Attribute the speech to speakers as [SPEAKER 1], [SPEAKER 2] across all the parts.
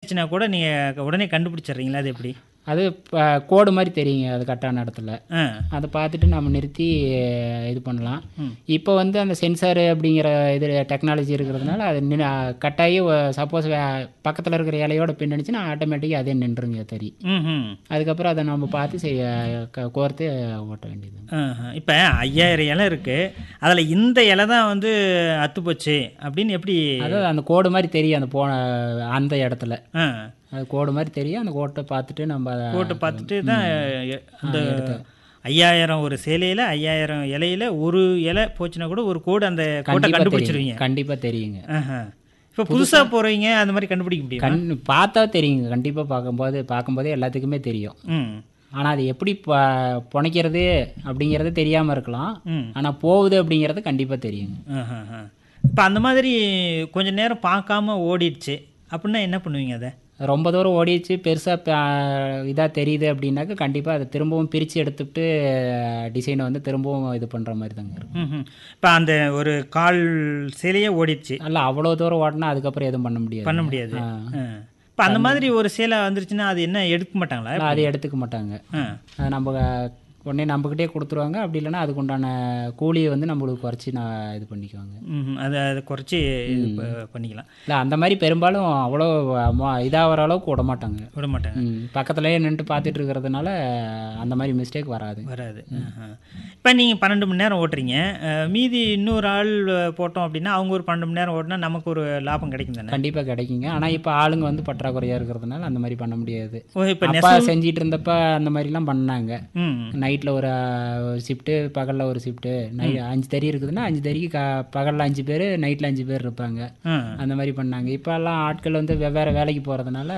[SPEAKER 1] இருந்துச்சுன்னா கூட நீங்கள் உடனே கண்டுபிடிச்சிடுறீங்களா அது எப்படி
[SPEAKER 2] அது ப- கோடு மாதிரி தெரியுங்க அது கரெக்டான இடத்துல
[SPEAKER 1] ஆ
[SPEAKER 2] அதை பார்த்துட்டு நம்ம நிறுத்தி அஹ், இது பண்ணலாம்
[SPEAKER 1] ம்.
[SPEAKER 2] இப்போ வந்து அந்த சென்சார் அப்படிங்கிற இது டெக்னாலஜி இருக்கிறதுனால அது நின்று கட்டாயி சப்போஸ் பக்கத்தில் இருக்கிற இலையோட பின்னணிச்சுன்னா ஆட்டோமேட்டிக்காக அதே நின்றுங்க தறி
[SPEAKER 1] ம் ம்
[SPEAKER 2] அதுக்கப்புறம் அதை நம்ம பார்த்து செய்ய க- கோர்த்து ஓட்ட வேண்டியது
[SPEAKER 1] இப்போ ஐயாயிரம் இலை இருக்குது அதில் இந்த இலை தான் வந்து அத்து போச்சு அப்படின்னு எப்படி
[SPEAKER 2] அதாவது அந்த கோடு மாதிரி தெரியும் அந்த போன அந்த இடத்துல
[SPEAKER 1] ஆ
[SPEAKER 2] அது கோடு மாதிரி தெரியும் அந்த கோட்டை பார்த்துட்டு நம்ம அதை
[SPEAKER 1] போட்டு பார்த்துட்டு தான் எ- இந்த ஐயாயிரம் ஒரு சேலையில் ஐயாயிரம் இலையில ஒரு இலை போச்சுன்னா கூட ஒரு கோடு அந்த கோட்டை
[SPEAKER 2] கண்டிப்பாக
[SPEAKER 1] கண்டுபிடிச்சிருவீங்க
[SPEAKER 2] தெரியும் கண்டிப்பாக தெரியுங்க
[SPEAKER 1] இப்போ புதுசாக போகிறவங்க அந்த மாதிரி கண்டுபிடிக்க முடியும்
[SPEAKER 2] கண் பார்த்தா தெரியுங்க கண்டிப்பாக பார்க்கும்போது பார்க்கும்போதே எல்லாத்துக்குமே தெரியும்
[SPEAKER 1] ம்
[SPEAKER 2] ஆனால் அது எப்படி ப புனைக்கிறது அப்படிங்கிறது தெரியாமல் இருக்கலாம்
[SPEAKER 1] ம்
[SPEAKER 2] ஆனால் போகுது அப்படிங்கிறது கண்டிப்பாக தெரியுங்க
[SPEAKER 1] இப்போ அந்த மாதிரி கொஞ்ச நேரம் பார்க்காம ஓடிடுச்சு அப்படின்னா என்ன பண்ணுவீங்க அதை
[SPEAKER 2] ரொம்ப தூரம் ஓடிச்சு பெருசாக இதாக தெரியுது அப்படின்னாக்கா கண்டிப்பாக அதை திரும்பவும் பிரித்து எடுத்துட்டு டிசைனை வந்து திரும்பவும் இது பண்ணுற மாதிரி தாங்க இருக்கும்
[SPEAKER 1] ம் இப்போ அந்த ஒரு கால் சேலையே ஓடிடுச்சு
[SPEAKER 2] அல்ல அவ்வளோ தூரம் ஓடினா அதுக்கப்புறம் எதுவும் பண்ண முடியாது
[SPEAKER 1] பண்ண முடியாது
[SPEAKER 2] ஆ.
[SPEAKER 1] இப்போ அந்த மாதிரி ஒரு சேலை வந்துருச்சுன்னா அது என்ன எடுக்க மாட்டாங்களா
[SPEAKER 2] இல்ல, அது எடுத்துக்க மாட்டாங்க
[SPEAKER 1] ஆ
[SPEAKER 2] அது நம்ம உடனே நம்மக்கிட்டே கொடுத்துருவாங்க அப்படி இல்லைன்னா அதுக்குண்டான கூலியை வந்து நம்மளுக்கு குறைச்சி நான் இது பண்ணிக்குவாங்க
[SPEAKER 1] ம் அதை அதை குறைச்சி இது ப- பண்ணிக்கலாம்
[SPEAKER 2] இல்லை அந்த மாதிரி பெரும்பாலும் அவ்வளோ இதாகிற அளவுக்கு விட மாட்டாங்க
[SPEAKER 1] விட மாட்டாங்க
[SPEAKER 2] ம், பக்கத்துலயே நின்று பார்த்துட்டு இருக்கிறதுனால அந்த மாதிரி மிஸ்டேக் வராது
[SPEAKER 1] வராது இப்போ நீங்கள் பன்னெண்டு மணி நேரம் ஓட்டுறீங்க அஹ், மீதி இன்னொரு ஆள் அஹ், போட்டோம் அப்படின்னா அவங்க ஒரு பன்னெண்டு மணி நேரம் ஓட்டினா நமக்கு ஒரு லாபம் கிடைக்கும் தானே
[SPEAKER 2] கண்டிப்பாக கிடைக்குங்க ஆனால் இப்போ ஆளுங்க வந்து பற்றாக்குறையாக இருக்கிறதுனால அந்த மாதிரி பண்ண முடியாது
[SPEAKER 1] ஓ இப்போ
[SPEAKER 2] அப்பா செஞ்சிட்டு இருந்தப்ப அந்த மாதிரிலாம் பண்ணாங்க
[SPEAKER 1] ம்
[SPEAKER 2] நைட்டில் ஒரு ஷிஃப்ட்டு பகலில் ஒரு ஷிஃப்ட்டு நை அஞ்சு தறி இருக்குதுன்னா அஞ்சு தறிக்கு க பகலில் அஞ்சு பேர் நைட்டில் அஞ்சு பேர் இருப்பாங்க
[SPEAKER 1] ஆ
[SPEAKER 2] அந்த மாதிரி பண்ணாங்க இப்போல்லாம் ஆட்கள் வந்து வெவ்வேறு வேலைக்கு போகிறதுனால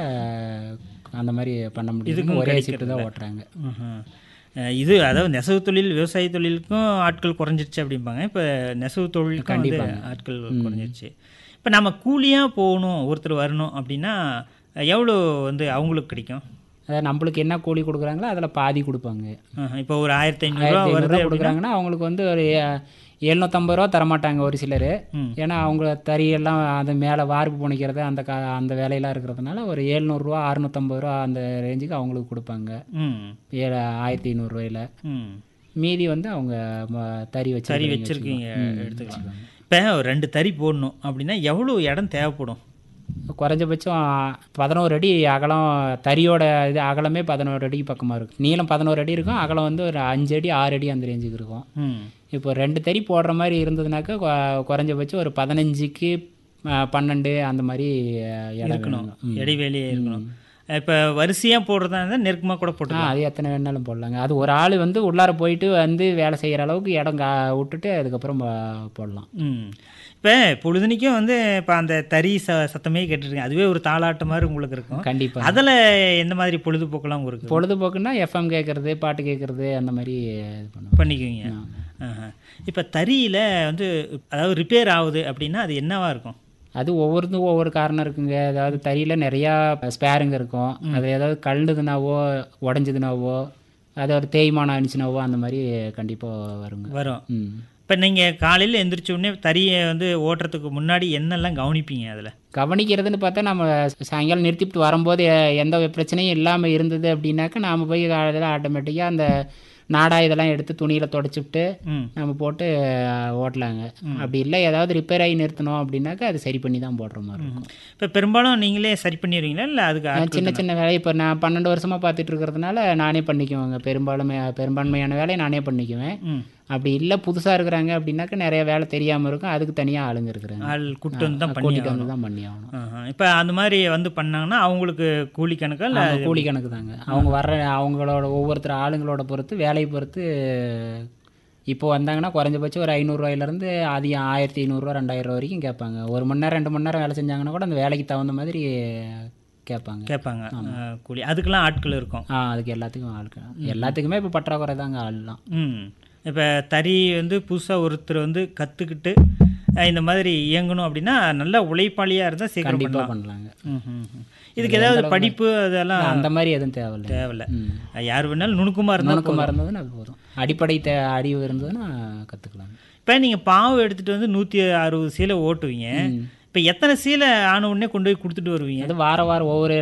[SPEAKER 2] அந்த மாதிரி பண்ண முடியுது ஒரே ஷிஃப்ட்டு தான் ஓட்டுறாங்க
[SPEAKER 1] ம்ஹும். அஹ், இது அதாவது நெசவு தொழில் விவசாய தொழிலுக்கும் ஆட்கள் குறைஞ்சிருச்சு அப்படிம்பாங்க இப்போ நெசவு தொழிலுக்கும் வந்து ஆட்கள் குறைஞ்சிருச்சு இப்போ நம்ம கூலியாக போகணும் ஒருத்தர் வரணும் அப்படின்னா எவ்வளோ வந்து அவங்களுக்கு கிடைக்கும்
[SPEAKER 2] அதாவது நம்மளுக்கு என்ன கூலி கொடுக்குறாங்களோ அதில் பாதி கொடுப்பாங்க
[SPEAKER 1] ஆஹா, இப்போ ஒரு ஆயிரத்தி ஐநூறுரூவா
[SPEAKER 2] ஆயிரத்தி
[SPEAKER 1] வருது
[SPEAKER 2] ஐநூறுரூவா கொடுக்குறாங்கன்னா அவங்களுக்கு வந்து ஒரு எழுநூற்றம்பது ரூபா தரமாட்டாங்க ஒரு சிலர்
[SPEAKER 1] ம்.
[SPEAKER 2] ஏன்னா அவங்க தறியெல்லாம் அது மேலே வார்ப்பு புனைக்கிறது அந்த கா அந்த வேலையெல்லாம் இருக்கிறதுனால ஒரு ஏழ்நூறுரூவா அறுநூற்றம்பது ரூபா அந்த ரேஞ்சுக்கு அவங்களுக்கு கொடுப்பாங்க
[SPEAKER 1] ம்
[SPEAKER 2] ஏழு ஆயிரத்தி ஐநூறுரூவாயில்
[SPEAKER 1] ம்
[SPEAKER 2] மீதி வந்து அவங்க ம- தறி வச்சு
[SPEAKER 1] தறி வச்சுருக்கீங்க எடுத்துக்கலாம் இப்போ ஒரு ரெண்டு தறி போடணும் அப்படின்னா எவ்வளோ இடம் தேவைப்படும்
[SPEAKER 2] குறைஞ்சபட்சம் பதினோரு அடி அகலம் தறியோட இது அகலமே பதினோரு அடிக்கு பக்கமாக இருக்கும் நீளம் பதினோரு அடி இருக்கும் அகலம் வந்து ஒரு அஞ்சு அடி ஆறு அடி அந்த ரேஞ்சுக்கு இருக்கும்
[SPEAKER 1] ம்
[SPEAKER 2] இப்போ ரெண்டு தறி போடுற மாதிரி இருந்ததுனாக்கா கொ- குறைஞ்சபட்சம் ஒரு பதினஞ்சுக்கு அஹ், பன்னெண்டு அந்த மாதிரி அஹ், இடம்
[SPEAKER 1] இருக்கணும்
[SPEAKER 2] வேணும்.
[SPEAKER 1] இடைவேளியே இருக்கணும் இப்போ வரிசையாக போடுறதா இருந்தால் நெருக்கமாக கூட
[SPEAKER 2] ஆ
[SPEAKER 1] போட்டுக்கலாம்
[SPEAKER 2] அது எத்தனை வேணாலும் போடலாங்க அது ஒரு ஆள் வந்து உள்ளார போயிட்டு வந்து வேலை செய்கிற அளவுக்கு இடம் கா விட்டுட்டு அதுக்கப்புறம் ப- போடலாம்
[SPEAKER 1] ம் இப்போ பொழுதுனிக்கும் வந்து இப்போ அந்த தறி ச சத்தமே கேட்டுருக்கீங்க அதுவே ஒரு தாளாட்டு மாதிரி உங்களுக்கு இருக்கும்
[SPEAKER 2] கண்டிப்பாக
[SPEAKER 1] அதில் எந்த மாதிரி பொழுதுபோக்கெல்லாம் உங்களுக்கு
[SPEAKER 2] பொழுதுபோக்குன்னா எஃப்எம் கேட்குறது பாட்டு கேட்குறது அந்த மாதிரி இது பண்ணுவோம்
[SPEAKER 1] பண்ணிக்குவீங்க ஆஹா. இப்போ தறியில் வந்து அதாவது ரிப்பேர் ஆகுது அப்படின்னா அது என்னவா இருக்கும்
[SPEAKER 2] அது ஒவ்வொருத்துக்கும் ஒவ்வொரு காரணம் இருக்குங்க அதாவது தறியில் நிறையா ஸ்பேருங்க இருக்கும் அது ஏதாவது கழுதுனாவோ உடஞ்சதுனாவோ அது ஒரு தேய்மானம் ஆனிச்சுனாவோ அந்த மாதிரி கண்டிப்பாக வருங்க
[SPEAKER 1] வரும்
[SPEAKER 2] ம்
[SPEAKER 1] இப்போ நீங்கள் காலையில் எந்திரிச்ச உடனே தறியை வந்து ஓட்டுறதுக்கு முன்னாடி என்னெல்லாம் கவனிப்பீங்க அதில்
[SPEAKER 2] கவனிக்கிறதுன்னு பார்த்தா நம்ம சாயங்காலம் நிறுத்திட்டு வரும்போது எ- எந்த பிரச்சனையும் இல்லாமல் இருந்தது அப்படின்னாக்கா நாம் போய் காலையில் ஆட்டோமேட்டிக்காக அந்த நாடா இதெல்லாம் எடுத்து துணியில் தொடச்சிவிட்டு
[SPEAKER 1] ம்
[SPEAKER 2] நம்ம போட்டு அஹ், ஓட்டலாங்க அப்படி இல்லை ஏதாவது ரிப்பேர் ஆகி நிறுத்தணும் அப்படின்னாக்கா அது சரி பண்ணி தான் போடுற மாதிரி இருக்கும்
[SPEAKER 1] இப்போ பெரும்பாலும் நீங்களே சரி பண்ணிடுவீங்களா இல்லை அதுக்கு
[SPEAKER 2] நான்
[SPEAKER 1] ஆட்கள்
[SPEAKER 2] சின்ன சின்ன வேலை இப்போ நான் பன்னெண்டு வருஷமாக பார்த்துட்டு இருக்கிறதுனால நானே பண்ணிக்குவேங்க பெரும்பாலுமே பெரும்பான்மையான வேலையை நானே பண்ணிக்குவேன்
[SPEAKER 1] ம்
[SPEAKER 2] அப்படி இல்லை புதுசாக இருக்கிறாங்க அப்படின்னாக்கா நிறைய வேலை தெரியாமல் இருக்கும் அதுக்கு தனியாக ஆளுங்க இருக்கிறாங்க
[SPEAKER 1] ஆள் கூட்டு வந்து தான் பண்ணி
[SPEAKER 2] கூட்டிகிட்டு வந்து தான் பண்ணி ஆகணும்
[SPEAKER 1] இப்போ அந்த மாதிரி வந்து பண்ணாங்கன்னா அவங்களுக்கு கூலி கணக்கா இல்லை
[SPEAKER 2] ஆமா, கூலி கணக்கு தாங்க அவங்க வர்ற அவங்களோட ஒவ்வொருத்தர் ஆளுங்களோட பொறுத்து வேலையை பொறுத்து இப்போ வந்தாங்கன்னா குறைஞ்சபட்சம் ஒரு ஐநூறுரூவாயிலேருந்து அதிகம் ஆயிரத்தி ஐநூறுரூவா ரெண்டாயிரம் வரைக்கும் கேட்பாங்க ஒரு மணி நேரம் ரெண்டு மணி நேரம் வேலை செஞ்சாங்கன்னா கூட அந்த வேலைக்கு தகுந்த மாதிரி கேட்பாங்க
[SPEAKER 1] கேட்பாங்க அஹ், கூலி அதுக்கெல்லாம் ஆட்கள் இருக்கும்
[SPEAKER 2] ஆ அதுக்கு எல்லாத்துக்கும் ஆளுக்கு எல்லாத்துக்குமே இப்போ பற்றாக்குறை தாங்க ஆள்லாம்
[SPEAKER 1] ம் இப்போ தறி வந்து புதுசாக ஒருத்தர் வந்து கற்றுக்கிட்டு இந்த மாதிரி இயங்கணும் அப்படின்னா நல்ல உழைப்பாளியாக இருந்தால் சீக்கிரம்
[SPEAKER 2] கண்டிப்பாக
[SPEAKER 1] பண்ணலாம்
[SPEAKER 2] பண்ணலாங்க
[SPEAKER 1] ம், ம், ம். இதுக்கு ஏதாவது படிப்பு அதெல்லாம்
[SPEAKER 2] அந்த மாதிரி எதுவும் தேவையில்லை
[SPEAKER 1] தேவையில்ல
[SPEAKER 2] ம்
[SPEAKER 1] யார் வேணாலும் நுணுக்கமாக இருந்தால்
[SPEAKER 2] நுணுக்கமாக இருந்ததுன்னா அது போதும் அடிப்படை தே அறிவு இருந்ததுன்னா கற்றுக்கலாம்
[SPEAKER 1] இப்போ நீங்கள் பாவு எடுத்துகிட்டு வந்து நூற்றி அறுபது சீலை ஓட்டுவீங்க இப்போ எத்தனை சீலை ஆன உடனே கொண்டு போய் கொடுத்துட்டு வருவீங்க
[SPEAKER 2] அது வார வாரம் ஒவ்வொரு